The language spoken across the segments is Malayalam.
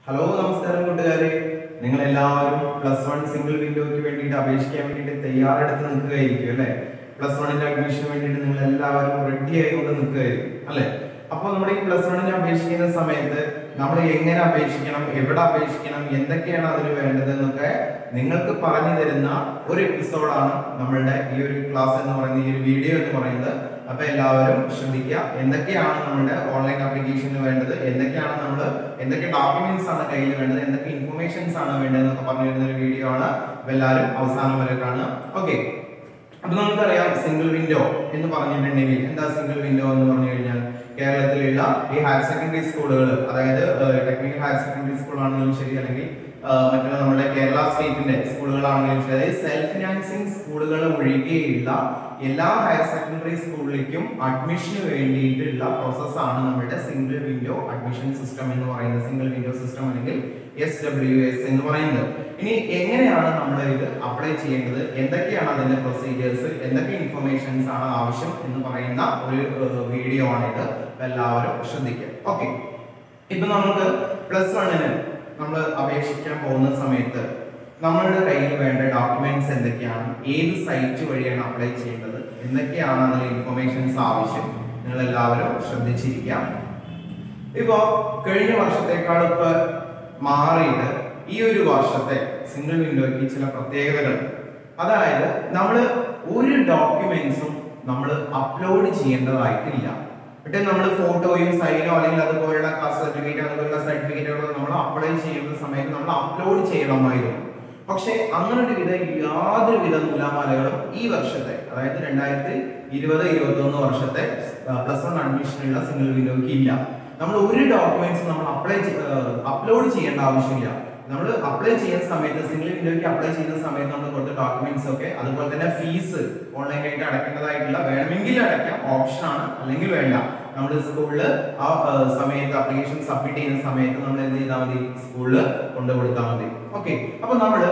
ഹലോ നമസ്കാരം കൂട്ടുകാരെ നിങ്ങൾ എല്ലാവരും പ്ലസ് വൺ സിംഗിൾ വിൻഡോയ്ക്ക് വേണ്ടിയിട്ട് അപേക്ഷിക്കാൻ വേണ്ടിയിട്ട് തയ്യാറെടുത്ത് നിൽക്കുകയായിരിക്കും അല്ലെ പ്ലസ് വണ്ണിന്റെ അഡ്മിഷന് വേണ്ടിയിട്ട് നിങ്ങൾ എല്ലാവരും റെഡി ആയിക്കൊണ്ട് നിൽക്കുകയായിരിക്കും അല്ലെ അപ്പൊ നമ്മുടെ ഈ പ്ലസ് വണ്ണിന് അപേക്ഷിക്കുന്ന സമയത്ത് നമ്മൾ എങ്ങനെ അപേക്ഷിക്കണം എവിടെ അപേക്ഷിക്കണം എന്തൊക്കെയാണ് അതിന് വേണ്ടത് എന്നൊക്കെ നിങ്ങൾക്ക് പറഞ്ഞു തരുന്ന ഒരു എപ്പിസോഡാണ് നമ്മളുടെ ഈ ഒരു ക്ലാസ് എന്ന് പറയുന്ന ഈ ഒരു വീഡിയോ എന്ന് പറയുന്നത് അപ്പൊ എല്ലാവരും ശ്രദ്ധിക്കുക എന്തൊക്കെയാണ് നമ്മുടെ ഓൺലൈൻ ആപ്ലിക്കേഷന് വേണ്ടത് എന്തൊക്കെയാണ് നമ്മൾ എന്തൊക്കെ ഡോക്യുമെന്റ്സ് ആണ് കയ്യിൽ വേണ്ടത് എന്തൊക്കെ ഇൻഫർമേഷൻസ് ആണ് വേണ്ടത് എന്നൊക്കെ പറഞ്ഞു തരുന്ന ഒരു വീഡിയോ ആണ് അപ്പൊ എല്ലാവരും അവസാനം വരെ കാണുക ഓക്കെ അപ്പൊ നമുക്കറിയാം സിംഗിൾ വിൻഡോ എന്ന് പറഞ്ഞിട്ടുണ്ടെങ്കിൽ എന്താ സിംഗിൾ വിൻഡോ എന്ന് പറഞ്ഞു കഴിഞ്ഞാൽ കേരളത്തിലുള്ള ഈ ഹയർ സെക്കൻഡറി സ്കൂളുകൾ അതായത് ടെക്നിക്കൽ ഹയർ സെക്കൻഡറി സ്കൂൾ ആണെങ്കിലും ശരി അല്ലെങ്കിൽ ആ, മറ്റുള്ള നമ്മുടെ കേരള സ്റ്റേറ്റിന്റെ സ്കൂളുകളാണെങ്കിലും ശരി അതായത് സെൽഫ് ഫിനാൻസിങ് സ്കൂളുകൾ ഒഴികെയുള്ള എല്ലാ ഹയർ സെക്കൻഡറി സ്കൂളിലേക്കും അഡ്മിഷന് വേണ്ടിയിട്ടുള്ള പ്രോസസ്സാണ് നമ്മുടെ സിംഗിൾ വിൻഡോ അഡ്മിഷൻ സിസ്റ്റം എന്ന് പറയുന്നത് സിംഗിൾ വിൻഡോ സിസ്റ്റം അല്ലെങ്കിൽ എസ് ഡബ്ല്യു എസ് എന്ന് പറയുന്നത് ഇനി എങ്ങനെയാണ് നമ്മൾ ഇത് അപ്ലൈ ചെയ്യേണ്ടത് എന്തൊക്കെയാണ് അതിന്റെ പ്രൊസീജിയേഴ്സ് എന്തൊക്കെ ഇൻഫർമേഷൻസ് ആണ് ആവശ്യം എന്ന് പറയുന്ന ഒരു വീഡിയോ ആണ് ഇത് അപ്പൊ എല്ലാവരും ശ്രദ്ധിക്കുക ഓക്കെ ഇപ്പൊ നമുക്ക് പ്ലസ് വണ്ണിന് നമ്മൾ അപേക്ഷിക്കാൻ പോകുന്ന സമയത്ത് നമ്മളുടെ കയ്യിൽ വേണ്ട ഡോക്യുമെന്റ്സ് എന്തൊക്കെയാണ് ഏത് സൈറ്റ് വഴിയാണ് അപ്ലൈ ചെയ്യേണ്ടത് എന്തൊക്കെയാണ് അതിൽ ഇൻഫർമേഷൻസ് ആവശ്യം നിങ്ങൾ എല്ലാവരും ശ്രദ്ധിച്ചിരിക്കാം ഇപ്പോ കഴിഞ്ഞ വർഷത്തേക്കാൾ ഇപ്പൊ മാറിയിട്ട് ഈ ഒരു വർഷത്തെ സിംഗിൾ വിൻഡോയ്ക്ക് ചില പ്രത്യേകതകൾ അതായത് നമ്മൾ ഒരു ഡോക്യുമെന്റ്സും നമ്മൾ അപ്ലോഡ് ചെയ്യേണ്ടതായിട്ടില്ല എന്നിട്ട് നമ്മൾ ഫോട്ടോയും സൈനോ അല്ലെങ്കിൽ അതുപോലുള്ള കാസ്റ്റ് സർട്ടിഫിക്കറ്റ് അതുപോലുള്ള സർട്ടിഫിക്കറ്റുകൾ നമ്മൾ അപ്ലൈ ചെയ്യുന്ന സമയത്ത് നമ്മൾ അപ്ലോഡ് ചെയ്യണമായിരുന്നു പക്ഷെ അങ്ങനെ ഒരു വിധ യാതൊരു വിധ നൂലാമാലകളും ഈ വർഷത്തെ അതായത് രണ്ടായിരത്തി ഇരുപത് ഇരുപത്തി ഒന്ന് വർഷത്തെ പ്ലസ് വൺ അഡ്മിഷനുള്ള സിംഗിൾ വിൻഡോയ്ക്ക് ഇല്ല നമ്മൾ ഒരു ഡോക്യുമെന്റ്സ് നമ്മൾ അപ്ലൈ അപ്ലോഡ് ചെയ്യേണ്ട ആവശ്യമില്ല നമ്മൾ അപ്ലൈ ചെയ്യുന്ന സമയത്ത് സിംഗിൾ വിൻഡോയ്ക്ക് അപ്ലൈ ചെയ്യുന്ന സമയത്ത് നമ്മൾ കൊടുത്ത ഡോക്യുമെന്റ്സ് ഒക്കെ അതുപോലെ തന്നെ ഫീസ് ഓൺലൈനായിട്ട് അടയ്ക്കേണ്ടതായിട്ടുള്ള വേണമെങ്കിൽ അടയ്ക്കാം ഓപ്ഷൻ ആണ് അല്ലെങ്കിൽ വേണ്ട നമ്മൾ സ്കൂളിൽ ആ ആ, സമയത്ത് അപ്ലിക്കേഷൻ സബ്മിറ്റ് ചെയ്യുന്ന സമയത്ത് നമ്മൾ എന്ത് ചെയ്താൽ മതി സ്കൂളിൽ കൊണ്ടു കൊടുത്താൽ മതി ഓക്കെ അപ്പൊ നമ്മൾ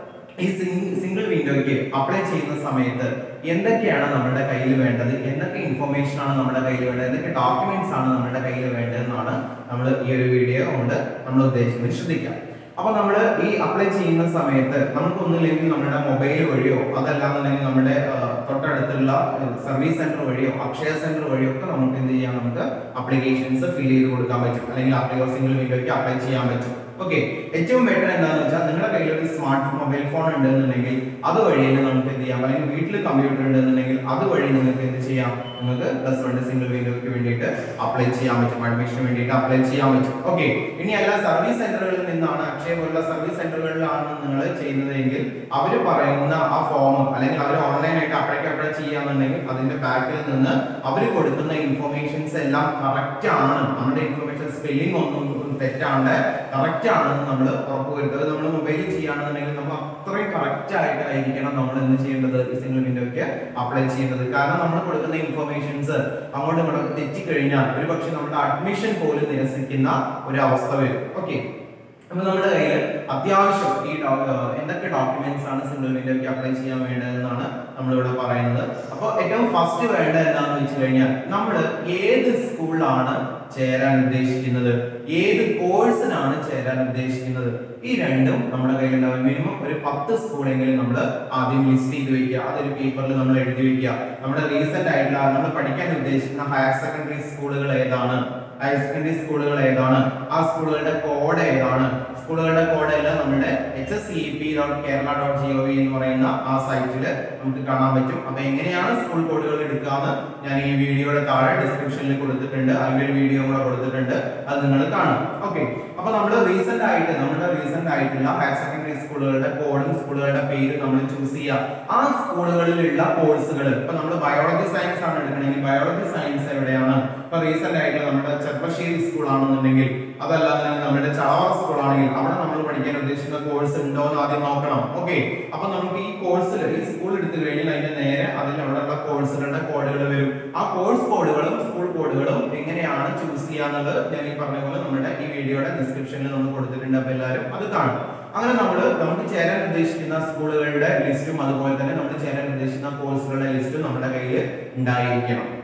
ഈ സിംഗിൾ വിൻഡോയ്ക്ക് അപ്ലൈ ചെയ്യുന്ന സമയത്ത് എന്തൊക്കെയാണ് നമ്മുടെ കയ്യിൽ വേണ്ടത് എന്തൊക്കെ ഇൻഫർമേഷൻ ആണ് നമ്മുടെ കയ്യിൽ വേണ്ടത് എന്തൊക്കെ ഡോക്യുമെന്റ്സ് ആണ് നമ്മുടെ കയ്യിൽ വേണ്ടതെന്നാണ് നമ്മൾ ഈ ഒരു വീഡിയോ കൊണ്ട് നമ്മൾ ഉദ്ദേശിക്കുന്നത് ശ്രദ്ധിക്കാം അപ്പൊ നമ്മൾ ഈ അപ്ലൈ ചെയ്യുന്ന സമയത്ത് നമുക്കൊന്നില്ലെങ്കിൽ നമ്മുടെ മൊബൈൽ വഴിയോ അതല്ലാന്നുണ്ടെങ്കിൽ നമ്മുടെ ആ, തൊട്ടടുത്തുള്ള സർവീസ് സെന്റർ വഴിയോ അക്ഷയ സെന്റർ വഴിയോ ഒക്കെ നമുക്ക് എന്ത് ചെയ്യാം നമുക്ക് അപ്ലിക്കേഷൻസ് ഫിൽ ചെയ്ത് കൊടുക്കാൻ പറ്റും അല്ലെങ്കിൽ അപ്ലൈ സിംഗിൾ വിൻഡോയ്ക്ക് അപ്ലൈ ചെയ്യാൻ പറ്റും ഓക്കെ ഏറ്റവും ബെറ്റർ എന്താണെന്ന് വെച്ചാൽ നിങ്ങളുടെ കയ്യിൽ ഒരു സ്മാർട്ട് മൊബൈൽ ഫോൺ ഉണ്ടെന്നുണ്ടെങ്കിൽ അതുവഴി തന്നെ നമുക്ക് എന്ത് ചെയ്യാം അല്ലെങ്കിൽ വീട്ടിൽ കമ്പ്യൂട്ടർ ഉണ്ടെന്നുണ്ടെങ്കിൽ അതുവഴി നിങ്ങൾക്ക് എന്ത് ചെയ്യാം നിങ്ങൾക്ക് പ്ലസ് വൺ സിംഗിൾ വിൻഡോയ്ക്ക് വേണ്ടിയിട്ട് അപ്ലൈ ചെയ്യാൻ പറ്റും അഡ്മിഷന് വേണ്ടിയിട്ട് അപ്ലൈ ചെയ്യാൻ പറ്റും ഓക്കെ ഇനി എല്ലാ സർവീസ് സെന്ററുകളിൽ നിന്നാണ് അക്ഷയ പോലുള്ള സർവീസ് സെന്ററുകളിലാണ് നിങ്ങൾ ചെയ്യുന്നതെങ്കിൽ അവർ പറയുന്ന ആ ഫോം അല്ലെങ്കിൽ അവർ ഓൺലൈനായിട്ട് അപ്ലൈ അപ്ലൈ ചെയ്യാന്നുണ്ടെങ്കിൽ അതിന്റെ ബാക്കിൽ നിന്ന് അവർ കൊടുക്കുന്ന ഇൻഫർമേഷൻസ് എല്ലാം കറക്റ്റ് ആണ് നമ്മുടെ ഇൻഫർമേഷൻ സ്പെല്ലിംഗ് ഒന്നും തെറ്റാണ്ട് കറക്റ്റ് ആണെന്ന് നമ്മൾ ഉറപ്പുവരുത്തുക നമ്മൾ മൊബൈലിൽ ചെയ്യുകയാണെന്നുണ്ടെങ്കിൽ നമ്മൾ അത്രയും കറക്റ്റ് ആയിട്ടായിരിക്കണം നമ്മൾ എന്ത് ചെയ്യേണ്ടത് സിംഗിൾ വിൻഡോയ്ക്ക് അപ്ലൈ ചെയ്യേണ്ടത് കാരണം നമ്മൾ കൊടുക്കുന്ന ഇൻഫർമേഷൻസ് അങ്ങോട്ടും ഇങ്ങോട്ടും തെറ്റിക്കഴിഞ്ഞാൽ ഒരു പക്ഷെ നമ്മുടെ അഡ്മിഷൻ പോലും നിരസിക്കുന്ന ഒരു അവസ്ഥ വരും ഓക്കെ അപ്പൊ നമ്മുടെ കയ്യിൽ അത്യാവശ്യം ഈ ഡോ- ഏർ എന്തൊക്കെ ഡോക്യുമെന്റ്സ് ആണ് സിംഗിൾ വിൻഡോയ്ക്ക് അപ്ലൈ ചെയ്യാൻ വേണ്ടതെന്നാണ് നമ്മളിവിടെ പറയുന്നത് അപ്പോൾ ഏറ്റവും ഫസ്റ്റ് വേണ്ടത് എന്താണെന്ന് വെച്ച് കഴിഞ്ഞാൽ നമ്മൾ ഏത് സ്കൂളിലാണ് ചേരാൻ ഉദ്ദേശിക്കുന്നത് ഏത് കോഴ്സിനാണ് ചേരാൻ ഉദ്ദേശിക്കുന്നത് ഈ രണ്ടും നമ്മുടെ കയ്യിൽ ഉണ്ടാവും മിനിമം ഒരു പത്ത് സ്കൂളെങ്കിലും നമ്മൾ ആദ്യം ലിസ്റ്റ് ചെയ്ത് വെക്കുക അതൊരു പേപ്പറിൽ നമ്മൾ എഴുതി വെക്കുക നമ്മുടെ റീസെന്റ് ആയിട്ടുള്ള നമ്മൾ പഠിക്കാൻ ഉദ്ദേശിക്കുന്ന ഹയർ സെക്കൻഡറി സ്കൂളുകൾ ഏതാണ് ഹയർ സെക്കൻഡറി സ്കൂളുകൾ ഏതാണ് ആ സ്കൂളുകളുടെ കോഡ് ഏതാണ് സ്കൂളുകളുടെ കോഡ് എല്ലാം നമ്മുടെ H S C P dot Kerala dot G O V എന്ന് പറയുന്ന ആ സൈറ്റിൽ നമുക്ക് കാണാൻ പറ്റും അപ്പൊ എങ്ങനെയാണ് സ്കൂൾ കോഡുകൾ എടുക്കാന്ന് ഞാൻ ഈ വീഡിയോയുടെ താഴെ ഡിസ്ക്രിപ്ഷനിൽ കൊടുത്തിട്ടുണ്ട് അതിന്റെ ഒരു വീഡിയോ കൂടെ കൊടുത്തിട്ടുണ്ട് അത് നിങ്ങൾ കാണും ഓക്കെ അപ്പൊ നമ്മൾ റീസെന്റ് ആയിട്ട് നമ്മുടെ റീസെന്റ് ആയിട്ടുള്ള ഹയർ സെക്കൻഡറി സ്കൂളുകളുടെ കോഡും സ്കൂളുകളുടെ പേര് നമ്മൾ ചൂസ് ചെയ്യുക ആ സ്കൂളുകളിലുള്ള കോഴ്സുകൾ ഇപ്പൊ നമ്മൾ ബയോളജി സയൻസ് ആണ് എടുക്കണമെങ്കിൽ ബയോളജി സയൻസ് എവിടെയാണ് ഇപ്പൊ റീസെന്റ് ആയിട്ട് നമ്മുടെ ചെർപ്പശ്ശേരി സ്കൂൾ ആണെന്നുണ്ടെങ്കിൽ അതല്ലാതെ നമ്മുടെ ചളവർ സ്കൂൾ ആണെങ്കിൽ അവിടെ നമ്മൾ പഠിക്കാൻ ഉദ്ദേശിക്കുന്ന കോഴ്സ് ഉണ്ടോ എന്ന് ആദ്യം നോക്കണം ഓക്കെ അപ്പൊ നമുക്ക് ഈ കോഴ്സിൽ ഈ സ്കൂൾ എടുത്തു കഴിഞ്ഞാൽ അതിന്റെ നേരെ അതിൽ അവിടെയുള്ള കോഴ്സുകളുടെ കോഡുകൾ വരും ആ കോഴ്സ് കോഡുകളും സ്കൂൾ കോഡുകളും എങ്ങനെയാണ് ചൂസ് ചെയ്യാന്നുള്ളത് ഞാൻ ഈ പറഞ്ഞ പോലെ നമ്മുടെ ഈ വീഡിയോയുടെ ഡിസ്ക്രിപ്ഷനിൽ നമ്മൾ കൊടുത്തിട്ടുണ്ട് അപ്പൊ എല്ലാവരും അത് കാണും അങ്ങനെ നമ്മൾ നമുക്ക് ചേരാൻ ഉദ്ദേശിക്കുന്ന സ്കൂളുകളുടെ ലിസ്റ്റും അതുപോലെ തന്നെ നമ്മൾ ചേരാൻ ഉദ്ദേശിക്കുന്ന കോഴ്സുകളുടെ ലിസ്റ്റും നമ്മുടെ കയ്യിൽ ഉണ്ടായിരിക്കണം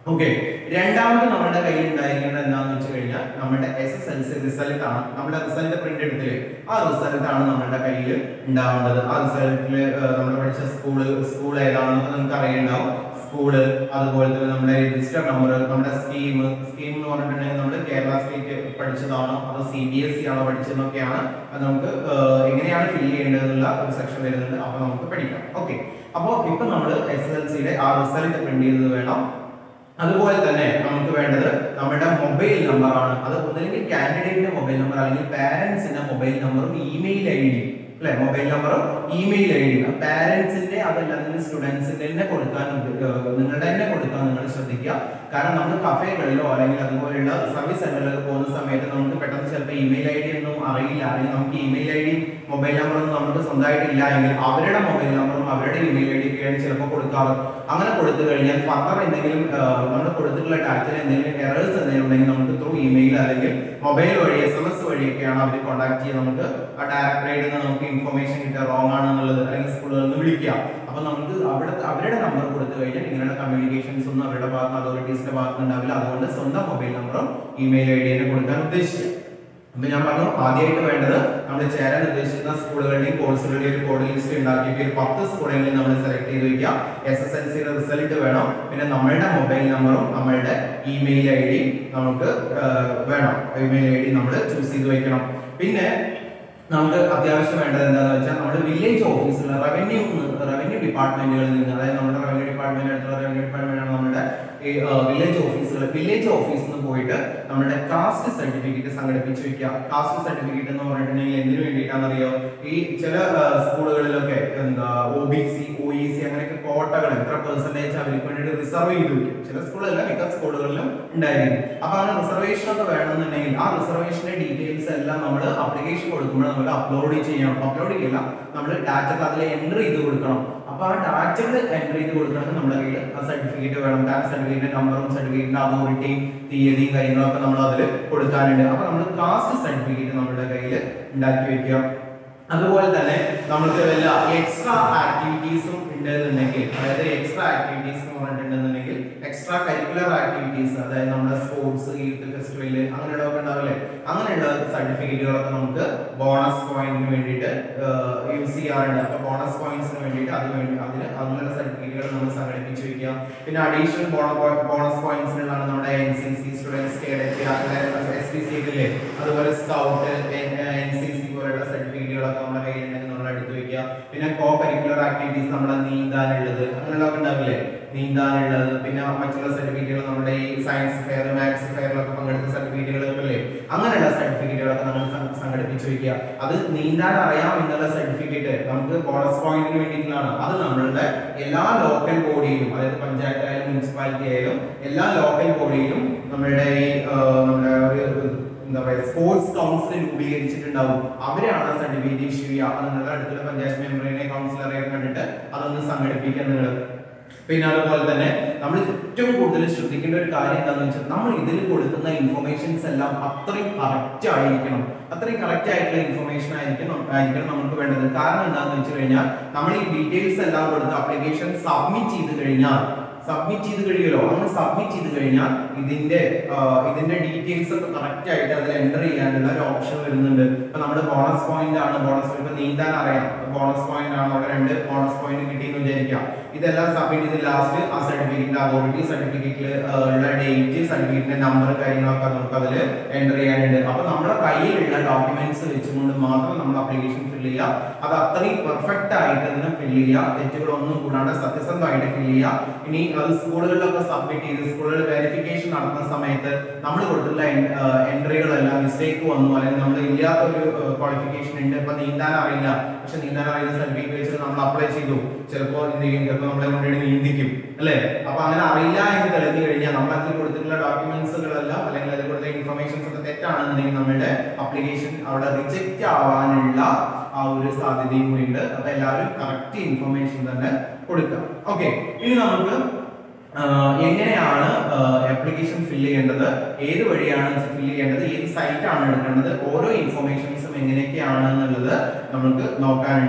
ഓക്കെ രണ്ടാമത് നമ്മുടെ കയ്യിൽ ഉണ്ടായിരിക്കേണ്ടത് എന്താണെന്ന് വെച്ച് കഴിഞ്ഞാൽ നമ്മുടെ S S L C result ആണ് നമ്മുടെ റിസൾട്ട് പ്രിന്റ് എടുത്തില്ലേ ആ റിസൾട്ട് ആണ് നമ്മുടെ കയ്യിൽ ഉണ്ടാവേണ്ടത് ആ റിസൾട്ടിൽ നമ്മൾ പഠിച്ച സ്കൂള് സ്കൂൾ ഏതാണെന്നൊക്കെ നിങ്ങൾക്ക് അറിയുണ്ടാവും സ്കൂള് അതുപോലെ തന്നെ നമ്മുടെ രജിസ്റ്റർ നമ്പർ നമ്മുടെ സ്കീം സ്കീം എന്ന് പറഞ്ഞിട്ടുണ്ടെങ്കിൽ നമ്മൾ കേരള സ്റ്റേറ്റ് പഠിച്ചതാണോ അതോ സി ബി എസ് സി ആണോ പഠിച്ചതെന്നൊക്കെയാണ് അത് നമുക്ക് ഏഹ്, എങ്ങനെയാണ് ഫില്ല് ചെയ്യേണ്ടതെന്നുള്ള ഒരു സെക്ഷൻ വരുന്നുണ്ട് അപ്പൊ നമുക്ക് പഠിക്കാം ഓക്കെ അപ്പോൾ ഇപ്പൊ നമ്മൾ എസ് എൽ സിയുടെ ആ റിസൾട്ട് പ്രിന്റ് ചെയ്തത് വേണം അതുപോലെ തന്നെ നമുക്ക് വേണ്ടത് നമ്മുടെ മൊബൈൽ നമ്പർ ആണ് അത് ഒന്നില്ലെങ്കിൽ കാൻഡിഡേറ്റിന്റെ മൊബൈൽ നമ്പർ അല്ലെങ്കിൽ പാരന്റ്സിന്റെ മൊബൈൽ നമ്പറും ഇമെയിൽ ഐ ഡി അല്ലെ മൊബൈൽ നമ്പറും ഇമെയിൽ ഐ ഡി പാരന്റ്സിന്റെ അതല്ലാതെ സ്റ്റുഡൻസിന്റെ തന്നെ കൊടുക്കാൻ ഉദ്ദേശ- ഏഹ് നിങ്ങളുടെ തന്നെ കൊടുക്കാൻ നിങ്ങൾ ശ്രദ്ധിക്കുക കാരണം നമ്മൾ കഫേകളിലോ അല്ലെങ്കിൽ അതുപോലെയുള്ള സർവീസ് സെന്ററിലൊക്കെ പോകുന്ന സമയത്ത് നമുക്ക് പെട്ടെന്ന് ചിലപ്പോൾ ഇമെയിൽ ഐ ഡി ഒന്നും അറിയില്ല അല്ലെങ്കിൽ നമുക്ക് ഇമെയിൽ ഐ ഡി മൊബൈൽ നമ്പറൊന്നും നമുക്ക് സ്വന്തമായിട്ട് ഇല്ല എങ്കിൽ അവരുടെ മൊബൈൽ നമ്പറും അവരുടെ ഇമെയിൽ ഐ ഡി ഒക്കെയാണ് ചിലപ്പോൾ കൊടുക്കാറ് അങ്ങനെ കൊടുത്തു കഴിഞ്ഞാൽ ഫർദർ എന്തെങ്കിലും നമ്മൾ കൊടുത്തിട്ടുള്ള ഡാറ്റയിൽ എന്തെങ്കിലും എറേഴ്സ് എന്തെങ്കിലും ഉണ്ടെങ്കിൽ നമുക്ക് ത്രൂ ഇമെയിൽ അല്ലെങ്കിൽ മൊബൈൽ വഴി എസ് എം എസ് വഴിയൊക്കെയാണ് അവർ കോൺടാക്ട് ചെയ്ത് നമുക്ക് ആ ഡയറക്ടറേറ്റിൽ നിന്ന് നമുക്ക് ഇൻഫർമേഷൻ കിട്ടുക റോങ് ആണെന്നുള്ളത് അല്ലെങ്കിൽ സ്കൂളുകളിൽ നിന്ന് വിളിക്കുക അപ്പൊ നമുക്ക് അവിടെ അവരുടെ നമ്പർ കൊടുത്തു കഴിഞ്ഞാൽ ഇങ്ങനെയുള്ള കമ്മ്യൂണിക്കേഷൻസ് ഒന്നും അവരുടെ ഭാഗത്ത് അതോറിറ്റീസിന്റെ ഭാഗത്ത് ഉണ്ടാവില്ല അതുകൊണ്ട് സ്വന്തം മൊബൈൽ നമ്പറും ഇമെയിൽ ഐ ഡിയെ കൊടുക്കാൻ ഉദ്ദേശിക്കുക അപ്പൊ ഞാൻ പറഞ്ഞു ആദ്യമായിട്ട് വേണ്ടത് നമ്മൾ ചേരാൻ ഉദ്ദേശിക്കുന്ന സ്കൂളുകളുടെയും കോഴ്സുകളുടെയും ഒരു കോഡ് ലിസ്റ്റ് ഉണ്ടാക്കിയിട്ട് ഒരു പത്ത് സ്കൂളെങ്കിലും നമ്മൾ സെലക്ട് ചെയ്ത് വെക്കുക എസ് എസ് എൽ സിയുടെ റിസൾട്ട് വേണം പിന്നെ നമ്മളുടെ മൊബൈൽ നമ്പറും നമ്മളുടെ ഇമെയിൽ ഐ ഡിയും നമുക്ക് ആ, വേണം ഇമെയിൽ ഐ ഡി നമ്മൾ ചൂസ് ചെയ്ത് വെക്കണം പിന്നെ നമുക്ക് അത്യാവശ്യം വേണ്ടത് എന്താണെന്ന് വെച്ചാൽ നമ്മുടെ വില്ലേജ് ഓഫീസുകൾ റവന്യൂ റവന്യൂ ഡിപ്പാർട്ട്മെന്റുകളിൽ നിന്ന് അതായത് നമ്മുടെ റവന്യൂ ഡിപ്പാർട്ട്മെന്റ് അടുത്തുള്ള റവന്യൂ ഡിപ്പാർട്ട്മെന്റ് ആണ് നമ്മുടെ ഈ വില്ലേജ് ഓഫീസുകൾ വില്ലേജ് ഓഫീസിൽ നിന്ന് പോയിട്ട് നമ്മുടെ കാസ്റ്റ് സർട്ടിഫിക്കറ്റ് സംഘടിപ്പിച്ച് വെക്കുക കാസ്റ്റ് സർട്ടിഫിക്കറ്റ് എന്ന് പറഞ്ഞിട്ടുണ്ടെങ്കിൽ എന്തിനു വേണ്ടിയിട്ടാണെന്നറിയോ ഈ ചില ആ, സ്കൂളുകളിലൊക്കെ എന്താ O B C O E C അങ്ങനെയൊക്കെ കോട്ടകൾ എത്ര പെർസെന്റേജ് അവർക്ക് വേണ്ടിയിട്ട് റിസർവ് ചെയ്ത് വെക്കും ചില സ്കൂളുകളിലും മിക്ക സ്കൂളുകളിലും ഉണ്ടായിരിക്കും അപ്പൊ അങ്ങനെ റിസർവേഷൻ ഒക്കെ വേണമെന്നുണ്ടെങ്കിൽ ആ റിസർവേഷന്റെ ഡീറ്റെയിൽസ് എല്ലാം നമ്മൾ ആപ്ലിക്കേഷൻ കൊടുക്കുമ്പോൾ നമ്മൾ അപ്ലോഡ് ചെയ്യണം അപ്ലോഡ് ചെയ്യില്ല നമ്മൾ ഡാറ്റ അതിൽ എൻട്രി ചെയ്ത് കൊടുക്കണം അപ്പൊ ആ ഡാറ്റകൾ എൻട്രി ചെയ്ത് കൊടുക്കണമെങ്കിൽ നമ്മുടെ കയ്യിൽ ആ സർട്ടിഫിക്കറ്റ് വേണം കാരണം സർട്ടിഫിക്കറ്റിന്റെ നമ്പറും സർട്ടിഫിക്കറ്റിന്റെ അതോറിറ്റിയും തീയതിയും കാര്യങ്ങളൊക്കെ നമ്മൾ അതിൽ കൊടുക്കാനുണ്ട് അപ്പൊ നമ്മൾ കാസ്റ്റ് സർട്ടിഫിക്കറ്റ് നമ്മുടെ കയ്യിൽ ഉണ്ടാക്കി വെക്കുക അതുപോലെ തന്നെ നമുക്ക് വല്ല എക്സ്ട്രാ ആക്ടിവിറ്റീസും ഉണ്ടെന്നുണ്ടെങ്കിൽ അതായത് എക്സ്ട്രാ ആക്ടിവിറ്റീസ് എന്ന് പറഞ്ഞിട്ടുണ്ടെന്നുണ്ടെങ്കിൽ എക്സ്ട്രാ കരിക്കുലർ ആക്ടിവിറ്റീസ് അതായത് നമ്മുടെ സ്പോർട്സ് യൂത്ത് ഫെസ്റ്റിവല് അങ്ങനെയുള്ളതൊക്കെ ഉണ്ടാവില്ലേ അങ്ങനെയുള്ള സർട്ടിഫിക്കറ്റുകളൊക്കെ നമുക്ക് ബോണസ് പോയിന്റിന് വേണ്ടിയിട്ട് യൂസ് ചെയ്യാറുണ്ട് അപ്പൊ ബോണസ് പോയിന്റ്സിന് വേണ്ടിയിട്ട് അതിന് വേണ്ടി അതിന് അങ്ങനെയുള്ള സർട്ടിഫിക്കറ്റുകൾ നമ്മൾ സംഘടിപ്പിച്ച് വെക്കുക പിന്നെ അഡീഷണൽ ബോണസ് പോയിന്റ്സിനുള്ളതാണ് നമ്മുടെ N C C students cadet S P C ഇല്ലേ അതുപോലെ സ്കൗട്ട് എൻ സി സി പോലുള്ള സർട്ടിഫിക്കറ്റുകളൊക്കെ നമ്മുടെ കയ്യിലുണ്ടെങ്കിൽ നമ്മൾ എടുത്ത് വെക്കുക പിന്നെ കോ കരിക്കുലർ ആക്ടിവിറ്റീസ് നമ്മുടെ നീന്താനുള്ളത് അങ്ങനെയുള്ളതൊക്കെ ഉണ്ടാവില്ലേ നീന്താനുള്ളത് പിന്നെ മറ്റുള്ള സർട്ടിഫിക്കറ്റുകൾ നമ്മുടെ ഈ സയൻസ് ഫെയർ മാത്സ് ഫെയറിലൊക്കെ പങ്കെടുത്ത സർട്ടിഫിക്കറ്റുകളൊക്കെ അല്ലേ അങ്ങനെയുള്ള സർട്ടിഫിക്കറ്റുകളൊക്കെ നമ്മൾ സം- സംഘടിപ്പിച്ച് വെക്കുക അത് നീന്താൻ അറിയാം എന്നുള്ള സർട്ടിഫിക്കറ്റ് നമുക്ക് ബോണസ് പോയിന്റിന് വേണ്ടിയിട്ടുള്ളതാണ് അത് നമ്മളുടെ എല്ലാ ലോക്കൽ ബോഡിയിലും അതായത് പഞ്ചായത്ത് ആയാലും മുനിസിപ്പാലിറ്റി ആയാലും എല്ലാ ലോക്കൽ ബോഡിയിലും നമ്മളുടെ ഈ ആ, നമ്മുടെ ഒരു എന്താ പറയുക സ്പോർട്സ് കൗൺസിൽ രൂപീകരിച്ചിട്ടുണ്ടാവും അവരാണ് ആ സർട്ടിഫിക്കറ്റ് ഇഷ്യൂ ചെയ്യുക അപ്പൊ നിങ്ങളുടെ അടുത്തുള്ള പഞ്ചായത്ത് മെമ്പറിനെ കൗൺസിലറെ കണ്ടിട്ട് അതൊന്ന് സംഘടിപ്പിക്കുക നിങ്ങൾ പിന്നെ അതുപോലെ തന്നെ നമ്മൾ ഏറ്റവും കൂടുതൽ ശ്രദ്ധിക്കേണ്ട ഒരു കാര്യം എന്താണെന്ന് വെച്ചാൽ നമ്മൾ ഇതിൽ കൊടുക്കുന്ന ഇൻഫർമേഷൻസ് എല്ലാം അത്രയും കറക്റ്റ് ആയിരിക്കണം അത്രയും കറക്റ്റ് ആയിട്ടുള്ള ഇൻഫർമേഷൻ ആയിരിക്കണം ആയിരിക്കണം നമുക്ക് വേണ്ടത് കാരണം എന്താണെന്ന് വെച്ച് കഴിഞ്ഞാൽ നമ്മൾ ഈ ഡീറ്റെയിൽസ് എല്ലാം കൊടുത്ത് അപ്ലിക്കേഷൻ സബ്മിറ്റ് ചെയ്ത് കഴിഞ്ഞാൽ സബ്മിറ്റ് ചെയ്ത് കഴിയുമല്ലോ അങ്ങനെ സബ്മിറ്റ് ചെയ്ത് കഴിഞ്ഞാൽ ഇതിന്റെ ആ, ഇതിന്റെ ഡീറ്റെയിൽസ് ഒക്കെ കറക്റ്റ് ആയിട്ട് അതിൽ എൻ്റർ ചെയ്യാനുള്ള ഒരു ഓപ്ഷൻ വരുന്നുണ്ട് ഇപ്പൊ നമ്മുടെ ബോണസ് പോയിന്റ് ആണ് ബോണസ് ഇപ്പൊ നീന്താൻ അറിയാം ബോണസ് പോയിന്റ് ആണ് അവിടെ രണ്ട് ബോണസ് പോയിന്റ് കിട്ടിയെന്ന് വിചാരിക്കാം ഇതെല്ലാം സബ്മിറ്റ് ചെയ്ത് ലാസ്റ്റ് ആ സർട്ടിഫിക്കറ്റിന്റെ അതോറിറ്റി സർട്ടിഫിക്കറ്റിൽ ഉള്ള ഡേറ്റ് സർട്ടിഫിക്കറ്റിന്റെ നമ്പർ കാര്യങ്ങളൊക്കെ നമുക്ക് അതിൽ എൻ്റർ ചെയ്യാനുണ്ട് അപ്പൊ നമ്മുടെ കയ്യിലുള്ള ഡോക്യുമെന്റ്സ് വെച്ചുകൊണ്ട് മാത്രം നമ്മൾ അപ്ലിക്കേഷൻ ഫില്ല് ചെയ്യുക അത് അത്രയും പെർഫെക്റ്റ് ആയിട്ട് തന്നെ ഫില്ല് ചെയ്യുക തെറ്റുകളൊന്നും കൂടാണ്ട് സത്യസന്ധമായിട്ട് ഫില്ല് ചെയ്യുക ഇനി അത് സ്കൂളുകളിലൊക്കെ സബ്മിറ്റ് ചെയ്ത് സ്കൂളുകളിൽ വെരിഫിക്കേഷൻ നടത്തുന്ന സമയത്ത് നമ്മൾ കൊടുത്തിട്ടുള്ള എൻട്രികളെല്ലാം മിസ്റ്റേക്ക് വന്നു അല്ലെങ്കിൽ നമ്മൾ ഇല്ലാത്ത ഒരു ക്വാളിഫിക്കേഷൻ ഉണ്ട് ഇപ്പൊ നീന്താൻ അറിയില്ല പക്ഷെ നീന്താൻ അറിയുന്ന സർട്ടിഫിക്കറ്റ് വെച്ചിട്ട് നമ്മൾ അപ്ലൈ ചെയ്തു ചിലപ്പോൾ എന്ത് ചെയ്യും ചിലപ്പോൾ നമ്മളെ കൊണ്ടുപോയി നീന്തിക്കും അല്ലേ അപ്പൊ അങ്ങനെ അറിയില്ല എന്ന് തെളിഞ്ഞു കഴിഞ്ഞാൽ നമ്മൾ അതിൽ കൊടുത്തിട്ടുള്ള ഡോക്യുമെന്റ്സുകളെല്ലാം അല്ലെങ്കിൽ അതിൽ കൊടുത്ത ഇൻഫർമേഷൻസ് ഒക്കെ തെറ്റാണെന്നുണ്ടെങ്കിൽ നമ്മുടെ അപ്ലിക്കേഷൻ അവിടെ റിജക്റ്റ് ആവാനുള്ള ആ ഒരു സാധ്യതയും കൂടി ഉണ്ട് അപ്പൊ എല്ലാവരും കറക്റ്റ് ഇൻഫർമേഷൻ തന്നെ കൊടുക്കുക ഓക്കെ ഇനി നമുക്ക് ആ, എങ്ങനെയാണ് ആപ്ലിക്കേഷൻ ഫില്ല് ചെയ്യേണ്ടത് ഏത് വഴിയാണ് ഫില്ല് ചെയ്യേണ്ടത് ഏത് സൈറ്റ് ആണ് എടുക്കേണ്ടത് ഓരോ ഇൻഫർമേഷൻസും എങ്ങനെയൊക്കെയാണ് എന്നുള്ളത് നമുക്ക് നോക്കാനുണ്ട് അപ്പൊ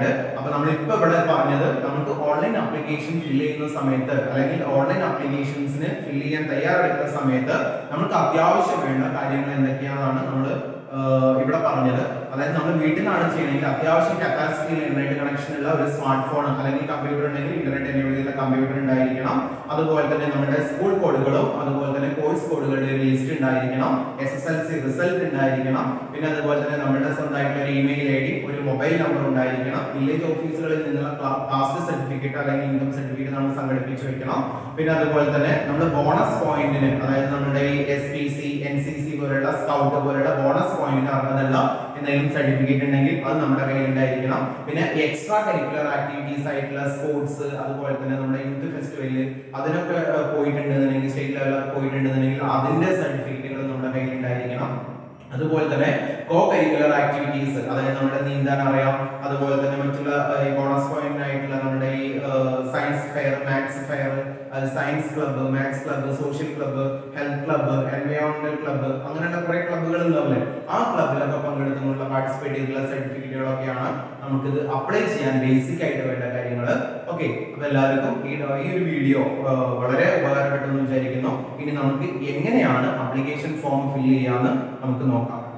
അപ്പൊ നമ്മൾ ഇപ്പൊ ഇവിടെ പറഞ്ഞത് നമുക്ക് ഓൺലൈൻ ആപ്ലിക്കേഷൻ ഫില്ല് ചെയ്യുന്ന സമയത്ത് അല്ലെങ്കിൽ ഓൺലൈൻ ആപ്ലിക്കേഷൻസിന് ഫില്ല് ചെയ്യാൻ തയ്യാറെടുക്കുന്ന സമയത്ത് നമുക്ക് അത്യാവശ്യം വേണ്ട കാര്യങ്ങൾ എന്തൊക്കെയാണെന്നാണ് നമ്മൾ ഇവിടെ പറഞ്ഞത് അതായത് നമ്മൾ വീട്ടിൽ നിന്നാണ് ചെയ്യണമെങ്കിൽ അത്യാവശ്യം കപ്പാസിറ്റി ഇന്റർനെറ്റ് കണക്ഷൻ ഉള്ള ഒരു സ്മാർട്ട് ഫോൺ അല്ലെങ്കിൽ കമ്പ്യൂട്ടർ ഉണ്ടെങ്കിൽ ഇന്റർനെറ്റ് എനേബിൾ ചെയ്ത കമ്പ്യൂട്ടർ ഉണ്ടായിരിക്കണം അതുപോലെ തന്നെ നമ്മുടെ സ്കൂൾ കോഡുകളും അതുപോലെ തന്നെ കോഴ്സ് കോഡുകളുടെ ഒരു ലിസ്റ്റ് ഉണ്ടായിരിക്കണം S S L C result ഉണ്ടായിരിക്കണം പിന്നെ അതുപോലെ തന്നെ നമ്മുടെ സ്വന്തമായിട്ടുള്ള ഒരു ഇമെയിൽ ഐ ഡി ഒരു മൊബൈൽ നമ്പർ ഉണ്ടായിരിക്കണം വില്ലേജ് ഓഫീസുകളിൽ നിന്നുള്ള കാസ്റ്റ് സർട്ടിഫിക്കറ്റ് അല്ലെങ്കിൽ ഇൻകം സർട്ടിഫിക്കറ്റ് നമ്മൾ സംഘടിപ്പിച്ച് വെക്കണം പിന്നെ അതുപോലെ തന്നെ നമ്മൾ ബോണസ് പോയിന്റിന് അതായത് നമ്മുടെ ഈ S P C N C C പോലുള്ള സ്കൗട്ട് പോലുള്ള ബോണസ് പോയിന്റിന് അർഹതയുള്ള എന്തെങ്കിലും സർട്ടിഫിക്കറ്റ് ഉണ്ടെങ്കിൽ അത് നമ്മുടെ കയ്യിൽ ഉണ്ടായിരിക്കണം പിന്നെ എക്സ്ട്രാ കരിക്കുലർ ആക്ടിവിറ്റീസ് ആയിട്ടുള്ള സ്പോർട്സ് അതുപോലെ തന്നെ നമ്മുടെ യൂത്ത് ഫെസ്റ്റിവലിൽ അതിനൊക്കെ ഏഹ്, പോയിട്ടുണ്ടെന്നുണ്ടെങ്കിൽ സ്റ്റേറ്റ് ലെവലൊക്കെ പോയിട്ടുണ്ടെന്നുണ്ടെങ്കിൽ അതിന്റെ സർട്ടിഫിക്കറ്റുകൾ നമ്മുടെ കയ്യിൽ ഉണ്ടായിരിക്കണം അതുപോലെ തന്നെ കോ കരിക്കുലർ ആക്ടിവിറ്റീസ് അതായത് നമ്മുടെ നീന്താൻ അറിയാം അതുപോലെ തന്നെ മറ്റുള്ള ഏഹ്, ഈ ബോണസ് പോയിന്റ് ആയിട്ടുള്ള നമ്മുടെ ഈ science fair maths fair science club maths club social club health club എൻവയോൺമെന്റൽ ക്ലബ്ബ് അങ്ങനെയുള്ള കുറെ ക്ലബ്ബുകൾ ഉണ്ടാവില്ലേ ആ ക്ലബ്ബിലൊക്കെ പങ്കെടുത്തുള്ള പാർട്ടിസിപ്പേറ്റ് ചെയ്തിട്ടുള്ള സർട്ടിഫിക്കറ്റുകളൊക്കെയാണ് നമുക്കിത് അപ്ലൈ ചെയ്യാൻ ബേസിക് ആയിട്ട് വേണ്ട കാര്യങ്ങൾ ഓക്കെ അപ്പൊ എല്ലാവർക്കും ഈ ഈ ഒരു വീഡിയോ വളരെ ഉപകാരപ്പെട്ടെന്ന് വിചാരിക്കുന്നു ഇനി നമുക്ക് എങ്ങനെയാണ് അപ്ലിക്കേഷൻ ഫോം ഫില്ല് ചെയ്യാന്ന് നമുക്ക് നോക്കാം